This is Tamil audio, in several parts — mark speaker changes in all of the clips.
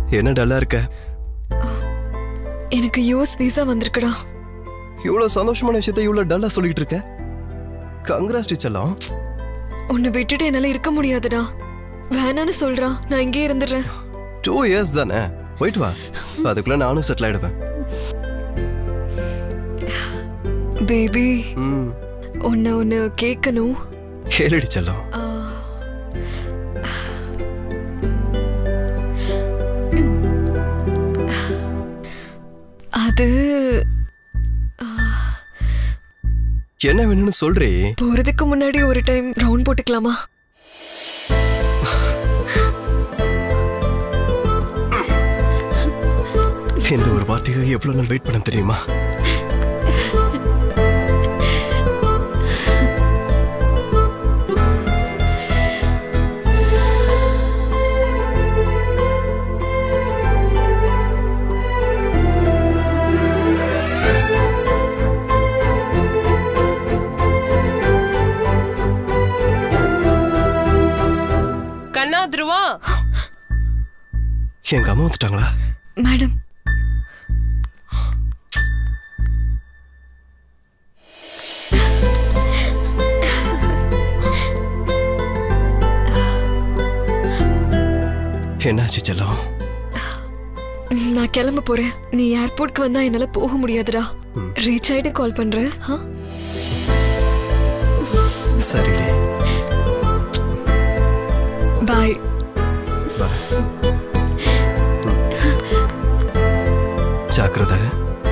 Speaker 1: என்ன டல்லா இருக்க
Speaker 2: எனக்கு யூஎஸ் விசா வந்திருக்குடா
Speaker 1: இவ்வளவு சந்தோஷமான விஷயத்த இவ்வளவு டல்லா சொல்லிட்டு இருக்க கங்க்ராஸ் டீச்சர்லாம்
Speaker 2: உன்னை விட்டுட்டு என்னால இருக்க முடியாதுடா வேணான்னு சொல்றா நான் இங்கே இருந்துடுறேன்
Speaker 1: டூ இயர்ஸ் தானே போயிட்டு வா அதுக்குள்ள நானும் செட்டில் ஆயிடுவேன்
Speaker 2: பேபி
Speaker 1: ம்
Speaker 2: உன்னை ஒன்று கேட்கணும்
Speaker 1: கேளடி செல்லம்
Speaker 2: ஆ, அது
Speaker 1: என்ன வேணும்னு சொல்றே
Speaker 2: போறதுக்கு முன்னாடி ஒரு டைம் ரவுண்ட் போட்டுக்கலாமா
Speaker 1: இந்த ஒரு வார்த்தைக்காக எவ்வளவு நாள் வெயிட் பண்ண தெரியுமா
Speaker 3: கண்ணா துருவா
Speaker 1: எங்க அம்மா வந்துட்டாங்களா
Speaker 2: மேடம்
Speaker 1: என்னாச்சு செல்லம்
Speaker 2: ம், நான் கிளம்ப போறேன் நீ ஏர்போர்ட்க்கு வந்தா என்னால போக முடியாதுடா ரீச் ஆயிட்டு கால் பண்றேன் ஆ?
Speaker 1: சரிடி
Speaker 2: பாய்
Speaker 1: பாய் ஜாக்கிரதை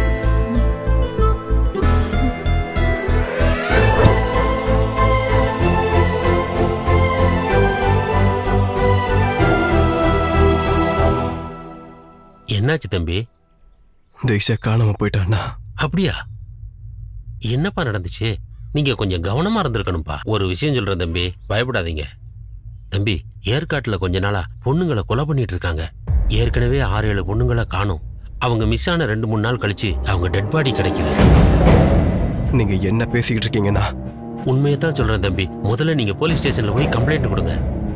Speaker 4: என்னாச்சு தம்பி
Speaker 1: தீக்ஷா காணாம போயிட்டான்னா
Speaker 4: அப்படியா என்னப்பா நடந்துச்சு நீங்க கொஞ்சம் கவனமா இருந்திருக்கணும்ப்பா ஒரு விஷயம் சொல்றேன் தம்பி பயப்படாதீங்க தம்பி ஏற்காட்டுல கொஞ்ச நாளா பொண்ணுங்களை கொலை பண்ணிட்டு இருக்காங்க ஏற்கனவே ஆறு ஏழு பொண்ணுங்களை காணும் அவங்க மிஸ் ஆன ரெண்டு மூணு நாள் கழிச்சு அவங்க டெட் பாடி கிடைக்குது
Speaker 1: நீங்க என்ன பேசிக்கிட்டு இருக்கீங்கன்னா
Speaker 4: உண்மையை தான் சொல்றேன் தம்பி முதல்ல நீங்க போலீஸ் ஸ்டேஷன்ல போய் கம்ப்ளைண்ட் கொடுங்க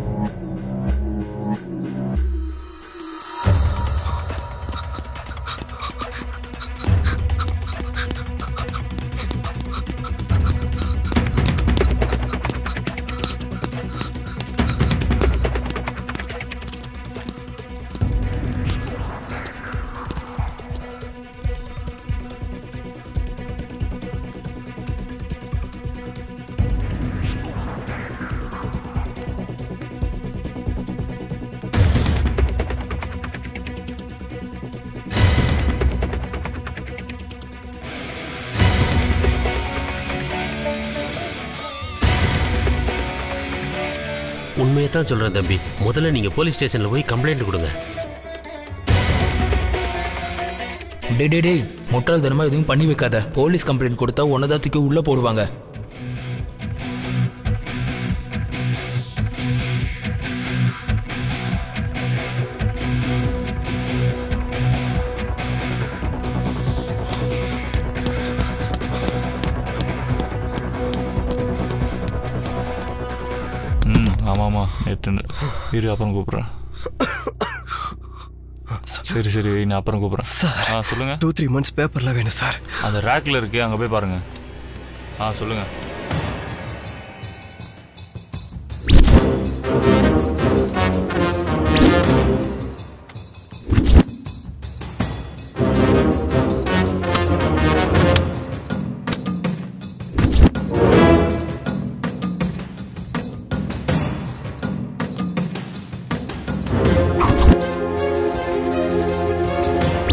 Speaker 4: உண்மையை தான் சொல்றேன் தம்பி முதல்ல நீங்க போலீஸ் ஸ்டேஷன்ல போய் கம்ப்ளைண்ட் கொடுங்க
Speaker 5: டே டே டேய் முட்டாள்தனமா எதுவும் பண்ணி வைக்காத போலீஸ் கம்ப்ளைண்ட் கொடுத்தா உன்னதான் தூக்கி உள்ள போடுவாங்க
Speaker 6: ம் ஆமாம் ஆமாம் நேற்று இரு அப்புறம் கூப்பிட்றேன் சரி சரி நான் அப்புறம் கூப்பிட்றேன்
Speaker 1: சார்
Speaker 6: ஆ சொல்லுங்கள்
Speaker 1: டூ த்ரீ மந்த்ஸ் பேப்பர்லாம் வேணும் சார்
Speaker 6: அந்த ரேக்கில் இருக்கு அங்கே போய் பாருங்கள் ஆ சொல்லுங்கள்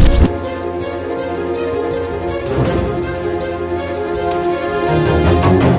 Speaker 1: ஆ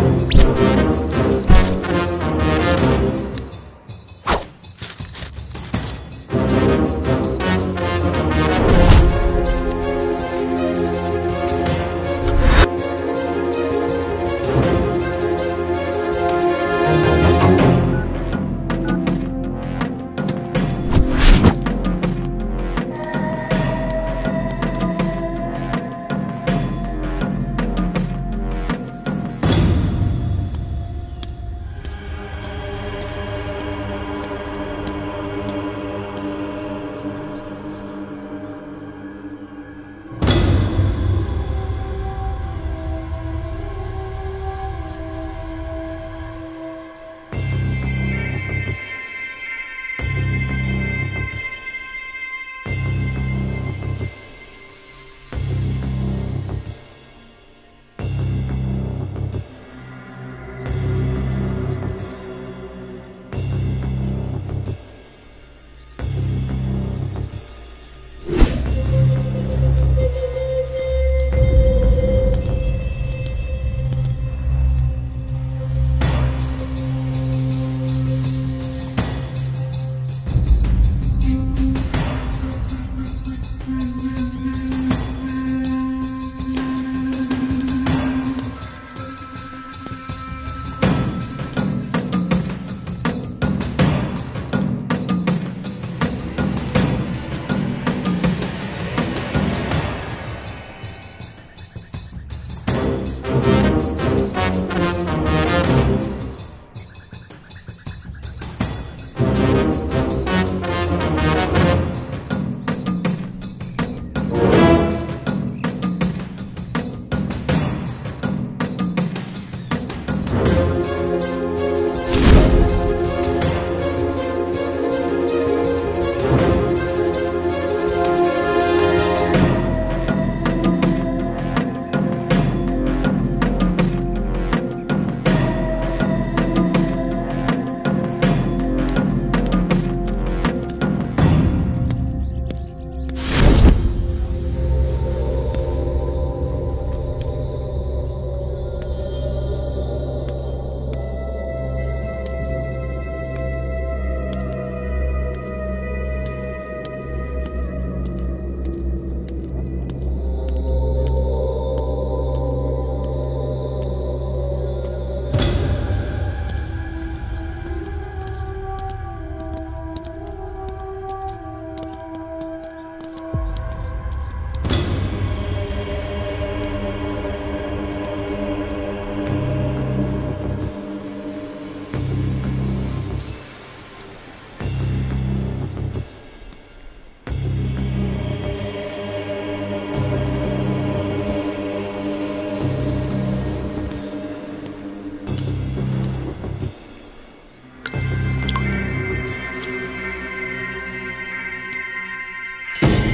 Speaker 7: Thank